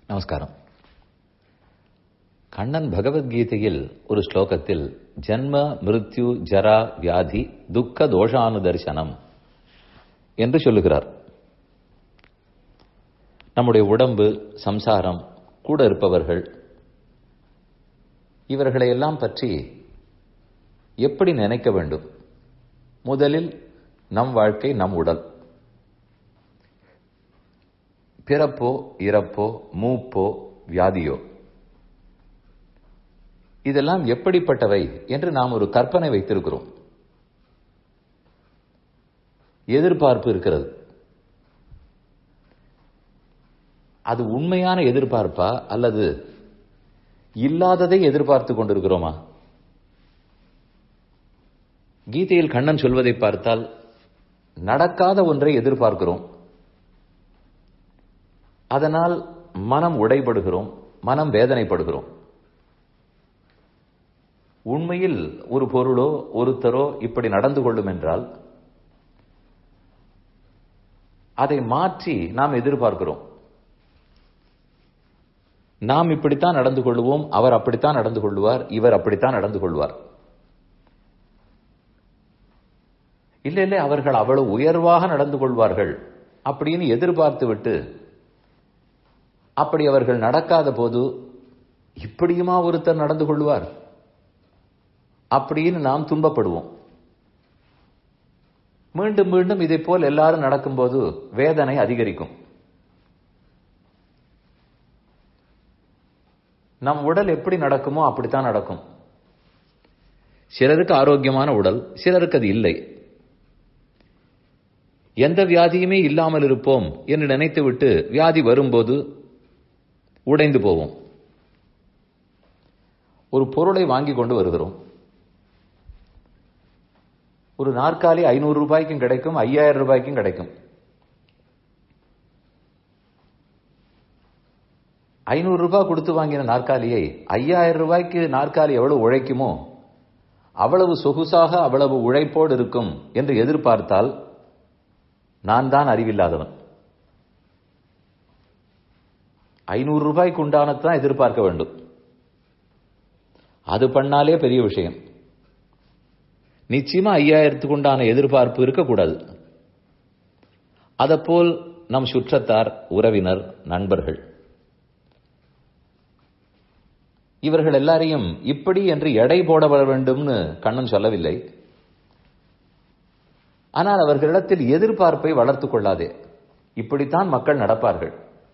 நமஸ்காரம் கண்ணன் பகவத்கீதையில் ஒரு ஸ்லோகத்தில் ஜன்ம மிருத்யு ஜரா வியாதி துக்க தோஷானுதர்சனம் என்று சொல்லுகிறார் நம்முடைய உடம்பு சம்சாரம் கூட இருப்பவர்கள் இவர்களை எல்லாம் பற்றி எப்படி நினைக்க வேண்டும் முதலில் நம் வாழ்க்கை நம் உடல் பிறப்போ இறப்போ மூப்போ வியாதியோ இதெல்லாம் எப்படிப்பட்டவை என்று நாம் ஒரு கற்பனை வைத்திருக்கிறோம் எதிர்பார்ப்பு இருக்கிறது அது உண்மையான எதிர்பார்ப்பா அல்லது இல்லாததை எதிர்பார்த்து கொண்டிருக்கிறோமா கீதையில் கண்ணன் சொல்வதை பார்த்தால் நடக்காத ஒன்றை எதிர்பார்க்கிறோம் அதனால் மனம் உடைபடுகிறோம் மனம் வேதனைப்படுகிறோம் உண்மையில் ஒரு பொருளோ ஒருத்தரோ இப்படி நடந்து கொள்ளும் என்றால் அதை மாற்றி நாம் எதிர்பார்க்கிறோம் நாம் இப்படித்தான் நடந்து கொள்வோம் அவர் அப்படித்தான் நடந்து கொள்வார் இவர் அப்படித்தான் நடந்து கொள்வார் இல்ல இல்லை அவர்கள் அவ்வளவு உயர்வாக நடந்து கொள்வார்கள் அப்படின்னு எதிர்பார்த்து விட்டு அப்படி அவர்கள் நடக்காத போது இப்படியுமா ஒருத்தர் நடந்து கொள்வார் அப்படின்னு நாம் துன்பப்படுவோம் மீண்டும் மீண்டும் இதை போல் எல்லாரும் நடக்கும்போது வேதனை அதிகரிக்கும் நம் உடல் எப்படி நடக்குமோ அப்படித்தான் நடக்கும் சிலருக்கு ஆரோக்கியமான உடல் சிலருக்கு அது இல்லை எந்த வியாதியுமே இல்லாமல் இருப்போம் என்று நினைத்துவிட்டு வியாதி வரும்போது உடைந்து போவோம் ஒரு பொருளை வாங்கி கொண்டு வருகிறோம் ஒரு நாற்காலி ஐநூறு ரூபாய்க்கும் கிடைக்கும் ஐயாயிரம் ரூபாய்க்கும் கிடைக்கும் ஐநூறு ரூபாய் கொடுத்து வாங்கின நாற்காலியை ஐயாயிரம் ரூபாய்க்கு நாற்காலி எவ்வளவு உழைக்குமோ அவ்வளவு சொகுசாக அவ்வளவு உழைப்போடு இருக்கும் என்று எதிர்பார்த்தால் நான் தான் அறிவில்லாதவன் ஐநூறு ரூபாய்க்கு உண்டானதான் எதிர்பார்க்க வேண்டும் அது பண்ணாலே பெரிய விஷயம் நிச்சயமா ஐயாயிரத்துக்கு உண்டான எதிர்பார்ப்பு இருக்கக்கூடாது அதப்போல் நம் சுற்றத்தார் உறவினர் நண்பர்கள் இவர்கள் எல்லாரையும் இப்படி என்று எடை போடப்பட வேண்டும்னு கண்ணன் சொல்லவில்லை ஆனால் அவர்களிடத்தில் எதிர்பார்ப்பை வளர்த்துக் கொள்ளாதே இப்படித்தான் மக்கள் நடப்பார்கள்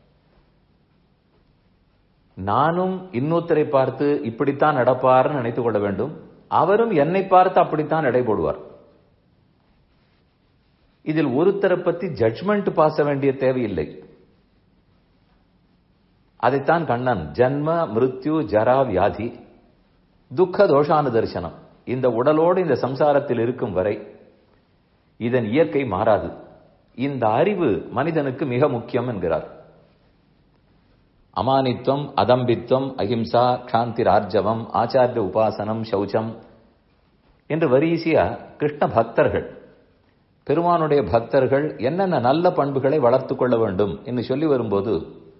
நானும் இன்னொருத்தரை பார்த்து இப்படித்தான் நடப்பார்னு நினைத்துக் கொள்ள வேண்டும் அவரும் என்னை பார்த்து அப்படித்தான் எடை போடுவார் இதில் ஒருத்தரை பத்தி ஜட்ஜ்மெண்ட் பாச வேண்டிய தேவையில்லை அதைத்தான் கண்ணன் ஜன்ம மிருத்யு ஜரா வியாதி துக்க தோஷானு தரிசனம் இந்த உடலோடு இந்த சம்சாரத்தில் இருக்கும் வரை இதன் இயற்கை மாறாது இந்த அறிவு மனிதனுக்கு மிக முக்கியம் என்கிறார் அமானித்வம் அதம்பித்வம் அஹிம்சா காந்தி ரார்ஜவம் ஆச்சாரிய உபாசனம் சௌச்சம் என்று வரிசையா கிருஷ்ண பக்தர்கள் பெருமானுடைய பக்தர்கள் என்னென்ன நல்ல பண்புகளை வளர்த்துக் கொள்ள வேண்டும் என்று சொல்லி வரும்போது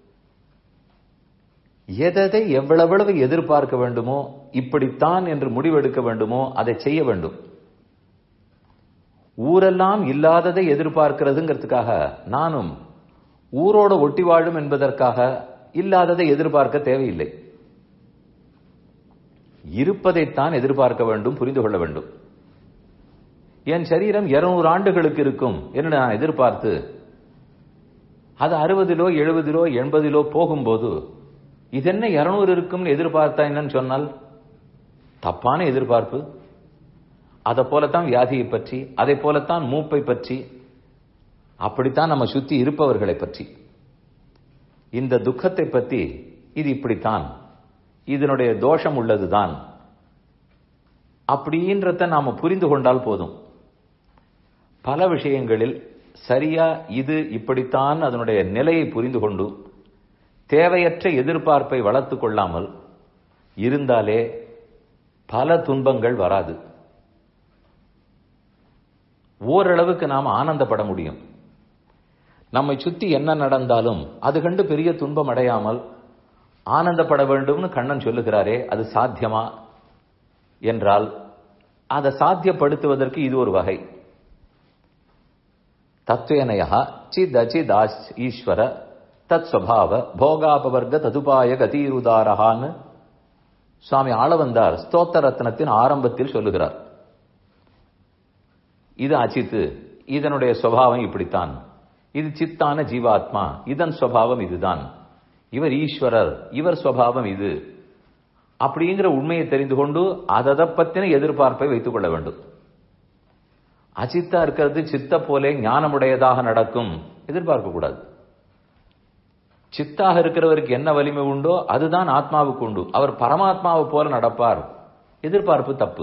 எதை எவ்வளவு எதிர்பார்க்க வேண்டுமோ இப்படித்தான் என்று முடிவெடுக்க வேண்டுமோ அதை செய்ய வேண்டும் ஊரெல்லாம் இல்லாததை எதிர்பார்க்கிறதுங்கிறதுக்காக நானும் ஊரோட ஒட்டி வாழும் என்பதற்காக இல்லாததை எதிர்பார்க்க தேவையில்லை இருப்பதைத்தான் எதிர்பார்க்க வேண்டும் புரிந்து கொள்ள வேண்டும் என் சரீரம் இருநூறு ஆண்டுகளுக்கு இருக்கும் என்று நான் எதிர்பார்த்து அது அறுபதிலோ எழுபதிலோ எண்பதிலோ போகும்போது இது என்ன இருநூறு இருக்கும்னு எதிர்பார்த்தா என்னன்னு சொன்னால் தப்பான எதிர்பார்ப்பு அதை போலத்தான் வியாதியை பற்றி அதை போலத்தான் மூப்பை பற்றி அப்படித்தான் நம்ம சுத்தி இருப்பவர்களை பற்றி இந்த துக்கத்தை பற்றி இது இப்படித்தான் இதனுடைய தோஷம் உள்ளதுதான் அப்படின்றத நாம புரிந்து கொண்டால் போதும் பல விஷயங்களில் சரியா இது இப்படித்தான் அதனுடைய நிலையை புரிந்து கொண்டு தேவையற்ற எதிர்பார்ப்பை வளர்த்து கொள்ளாமல் இருந்தாலே பல துன்பங்கள் வராது ஓரளவுக்கு நாம் ஆனந்தப்பட முடியும் நம்மை சுத்தி என்ன நடந்தாலும் அது கண்டு பெரிய துன்பம் அடையாமல் ஆனந்தப்பட வேண்டும்னு கண்ணன் சொல்லுகிறாரே அது சாத்தியமா என்றால் அதை சாத்தியப்படுத்துவதற்கு இது ஒரு வகை தத்வேனயா சித் அச்சித் ஈஸ்வர தத் ஸ்வபாவ போகாபவர்க ததுபாய கதீருதாரஹான்னு சுவாமி ஆளவந்தார் ஸ்தோத்த ரத்னத்தின் ஆரம்பத்தில் சொல்லுகிறார் இது அச்சித்து இதனுடைய சுவாவம் இப்படித்தான் இது சித்தான ஜீவாத்மா இதன் சுவாவம் இதுதான் இவர் ஈஸ்வரர் இவர் சுவாவம் இது அப்படிங்கிற உண்மையை தெரிந்து கொண்டு அதை பத்தின எதிர்பார்ப்பை வைத்துக் கொள்ள வேண்டும் அச்சித்தா இருக்கிறது சித்த போலே ஞானமுடையதாக நடக்கும் எதிர்பார்க்க கூடாது சித்தாக இருக்கிறவருக்கு என்ன வலிமை உண்டோ அதுதான் ஆத்மாவுக்கு உண்டு அவர் பரமாத்மாவை போல நடப்பார் எதிர்பார்ப்பு தப்பு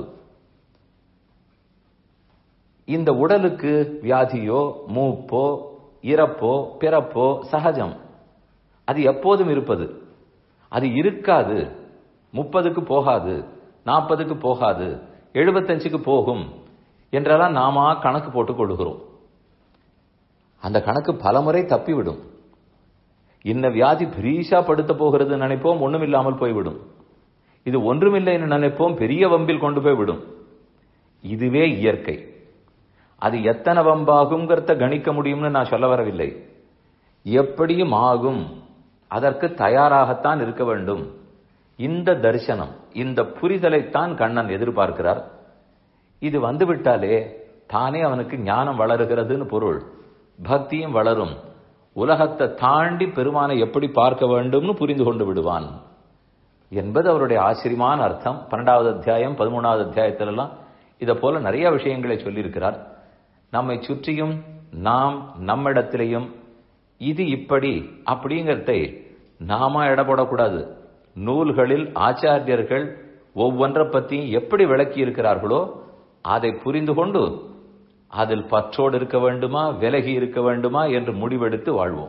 இந்த உடலுக்கு வியாதியோ மூப்போ இறப்போ பிறப்போ சகஜம் அது எப்போதும் இருப்பது அது இருக்காது முப்பதுக்கு போகாது நாற்பதுக்கு போகாது எழுபத்தஞ்சுக்கு போகும் என்றெல்லாம் நாம கணக்கு போட்டு கொடுக்கிறோம் அந்த கணக்கு பலமுறை தப்பிவிடும் இன்ன வியாதி பிரீஷா படுத்த போகிறது நினைப்போம் ஒண்ணும் இல்லாமல் போய்விடும் இது ஒன்றுமில்லைன்னு நினைப்போம் பெரிய வம்பில் கொண்டு போய் விடும் இதுவே இயற்கை அது எத்தனை வம்பாகுங்கிறத கணிக்க முடியும்னு நான் சொல்ல வரவில்லை எப்படியும் ஆகும் அதற்கு தயாராகத்தான் இருக்க வேண்டும் இந்த தரிசனம் இந்த புரிதலைத்தான் கண்ணன் எதிர்பார்க்கிறார் இது வந்துவிட்டாலே தானே அவனுக்கு ஞானம் வளருகிறதுன்னு பொருள் பக்தியும் வளரும் உலகத்தை தாண்டி பெருமானை எப்படி பார்க்க வேண்டும்னு புரிந்து கொண்டு விடுவான் என்பது அவருடைய ஆச்சரியமான அர்த்தம் பன்னெண்டாவது அத்தியாயம் பதிமூணாவது அத்தியாயத்திலெல்லாம் இதை போல நிறைய விஷயங்களை சொல்லியிருக்கிறார் நம்மை சுற்றியும் நாம் நம்மிடத்திலையும் இது இப்படி அப்படிங்கிறதை நாம இடப்படக்கூடாது நூல்களில் ஆச்சாரியர்கள் ஒவ்வொன்றை பற்றியும் எப்படி விளக்கி இருக்கிறார்களோ அதை புரிந்து கொண்டு அதில் பற்றோடு இருக்க வேண்டுமா விலகி இருக்க வேண்டுமா என்று முடிவெடுத்து வாழ்வோம்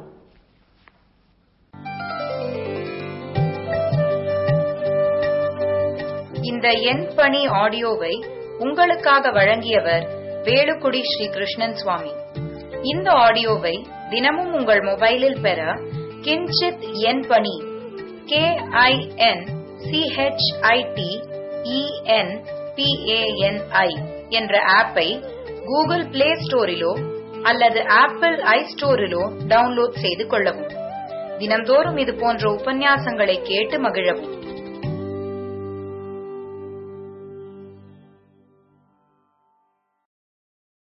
இந்த என் பணி ஆடியோவை உங்களுக்காக வழங்கியவர் வேலுக்குடி ஸ்ரீ கிருஷ்ணன் சுவாமி இந்த ஆடியோவை தினமும் உங்கள் மொபைலில் பெற கிஞ்சித் என் பணி கே ஐ என் சிஹெச்ஐடி இஎன் பிஏஎன்ஐ என்ற ஆப்பை கூகுள் பிளே ஸ்டோரிலோ அல்லது ஆப்பிள் ஐ ஸ்டோரிலோ டவுன்லோட் செய்து கொள்ளவும் தினம்தோறும் இது போன்ற உபன்யாசங்களை கேட்டு மகிழவும்